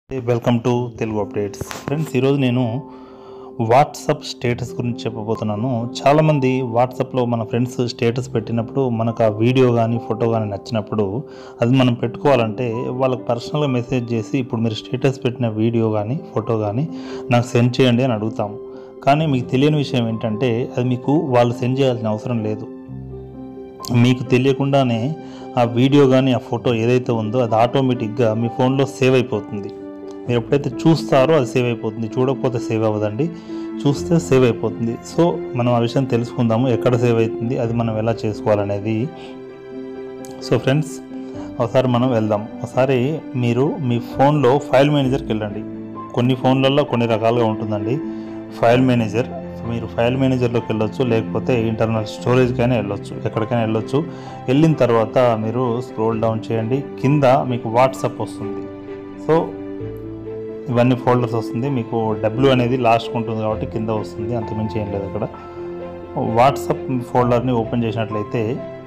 welcome to Telugu updates friends ఈరోజు నేను WhatsApp status గురించి చెప్పబోతున్నాను చాలామంది వాట్సాప్లో మన ఫ్రెండ్స్ స్టేటస్ పెట్టినప్పుడు మనకు ఆ వీడియో కానీ ఫోటో కానీ నచ్చినప్పుడు అది మనం పెట్టుకోవాలంటే వాళ్ళకి పర్సనల్గా మెసేజ్ చేసి ఇప్పుడు మీరు స్టేటస్ పెట్టిన వీడియో కానీ ఫోటో కానీ నాకు సెండ్ చేయండి అని అడుగుతాము కానీ మీకు తెలియని విషయం ఏంటంటే అది మీకు వాళ్ళు సెండ్ చేయాల్సిన అవసరం లేదు మీకు తెలియకుండానే ఆ వీడియో కానీ ఆ ఫోటో ఏదైతే ఉందో అది ఆటోమేటిక్గా మీ ఫోన్లో సేవ్ అయిపోతుంది మీరు ఎప్పుడైతే చూస్తారో అది సేవ్ అయిపోతుంది చూడకపోతే సేవ్ అవ్వదండి చూస్తే సేవ్ అయిపోతుంది సో మనం ఆ విషయం తెలుసుకుందాము ఎక్కడ సేవ్ అవుతుంది అది మనం ఎలా చేసుకోవాలనేది సో ఫ్రెండ్స్ ఒకసారి మనం వెళ్దాం ఒకసారి మీరు మీ ఫోన్లో ఫైల్ మేనేజర్కి వెళ్ళండి కొన్ని ఫోన్లలో కొన్ని రకాలుగా ఉంటుందండి ఫైల్ మేనేజర్ మీరు ఫైల్ మేనేజర్లోకి వెళ్ళొచ్చు లేకపోతే ఇంటర్నల్ స్టోరేజ్కైనా వెళ్ళొచ్చు ఎక్కడికైనా వెళ్ళొచ్చు వెళ్ళిన తర్వాత మీరు స్క్రోల్ డౌన్ చేయండి కింద మీకు వాట్సాప్ వస్తుంది సో ఇవన్నీ ఫోల్డర్స్ వస్తుంది మీకు డబ్ల్యూ అనేది లాస్ట్ ఉంటుంది కాబట్టి కింద వస్తుంది అంతమించి ఏం లేదు అక్కడ వాట్సాప్ ఫోల్డర్ని ఓపెన్ చేసినట్లయితే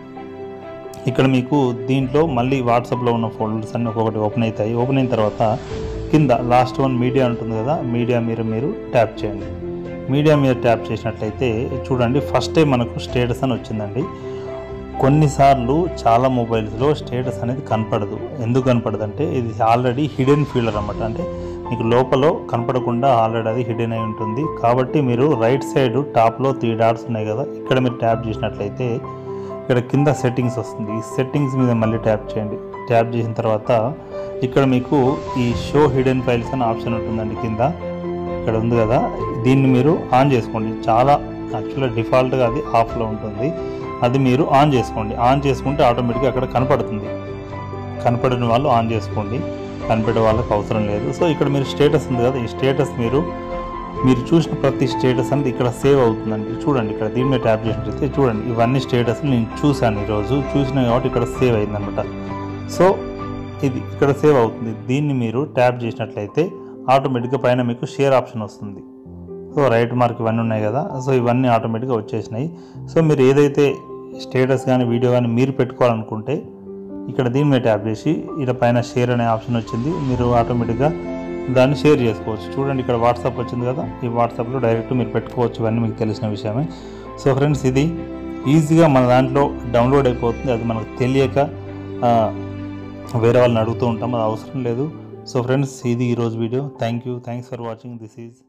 ఇక్కడ మీకు దీంట్లో మళ్ళీ వాట్సాప్లో ఉన్న ఫోల్డర్స్ అన్నీ ఒక్కొక్కటి ఓపెన్ అవుతాయి ఓపెన్ అయిన తర్వాత కింద లాస్ట్ వన్ మీడియా ఉంటుంది కదా మీడియా మీరు మీరు ట్యాప్ చేయండి మీడియా మీద ట్యాప్ చేసినట్లయితే చూడండి ఫస్ట్ టైం మనకు స్టేటస్ అని వచ్చిందండి కొన్నిసార్లు చాలా మొబైల్స్లో స్టేటస్ అనేది కనపడదు ఎందుకు కనపడదు అంటే ఇది ఆల్రెడీ హిడెన్ ఫీల్డర్ అన్నమాట అంటే మీకు లోపల కనపడకుండా ఆల్రెడీ అది హిడెన్ అయి ఉంటుంది కాబట్టి మీరు రైట్ సైడ్ టాప్లో త్రీ డాట్స్ ఉన్నాయి కదా ఇక్కడ మీరు ట్యాప్ చేసినట్లయితే ఇక్కడ కింద సెట్టింగ్స్ వస్తుంది ఈ సెట్టింగ్స్ మీద మళ్ళీ ట్యాప్ చేయండి ట్యాప్ చేసిన తర్వాత ఇక్కడ మీకు ఈ షో హిడెన్ ఫైల్స్ అనే ఆప్షన్ ఉంటుందండి కింద ఇక్కడ ఉంది కదా దీన్ని మీరు ఆన్ చేసుకోండి చాలా యాక్చువల్గా డిఫాల్ట్గా అది ఆఫ్లో ఉంటుంది అది మీరు ఆన్ చేసుకోండి ఆన్ చేసుకుంటే ఆటోమేటిక్గా అక్కడ కనపడుతుంది కనపడని వాళ్ళు ఆన్ చేసుకోండి కనిపెట్టే వాళ్ళకి అవసరం లేదు సో ఇక్కడ మీరు స్టేటస్ ఉంది కదా ఈ స్టేటస్ మీరు మీరు చూసిన ప్రతి స్టేటస్ అనేది ఇక్కడ సేవ్ అవుతుందండి చూడండి ఇక్కడ దీని మీద ట్యాప్ చేసినట్లయితే చూడండి ఇవన్నీ స్టేటస్ నేను చూశాను ఈరోజు చూసిన కాబట్టి ఇక్కడ సేవ్ అయిందనమాట సో ఇది ఇక్కడ సేవ్ అవుతుంది దీన్ని మీరు ట్యాప్ చేసినట్లయితే ఆటోమేటిక్గా పైన మీకు షేర్ ఆప్షన్ వస్తుంది సో రైట్ మార్క్ ఇవన్నీ ఉన్నాయి కదా సో ఇవన్నీ ఆటోమేటిక్గా వచ్చేసినాయి సో మీరు ఏదైతే స్టేటస్ కానీ వీడియో కానీ మీరు పెట్టుకోవాలనుకుంటే ఇక్కడ దీని మీద ట్యాప్ చేసి ఇలా పైన షేర్ అనే ఆప్షన్ వచ్చింది మీరు ఆటోమేటిక్గా దాన్ని షేర్ చేసుకోవచ్చు చూడండి ఇక్కడ వాట్సాప్ వచ్చింది కదా ఈ వాట్సాప్లో డైరెక్ట్ మీరు పెట్టుకోవచ్చు ఇవన్నీ మీకు తెలిసిన విషయమే సో ఫ్రెండ్స్ ఇది ఈజీగా మన దాంట్లో డౌన్లోడ్ అయిపోతుంది అది మనకు తెలియక ఆ, వేరే వాళ్ళని అడుగుతూ ఉంటాం అది అవసరం లేదు సో ఫ్రెండ్స్ ఇది ఈరోజు video thank you thanks for watching this is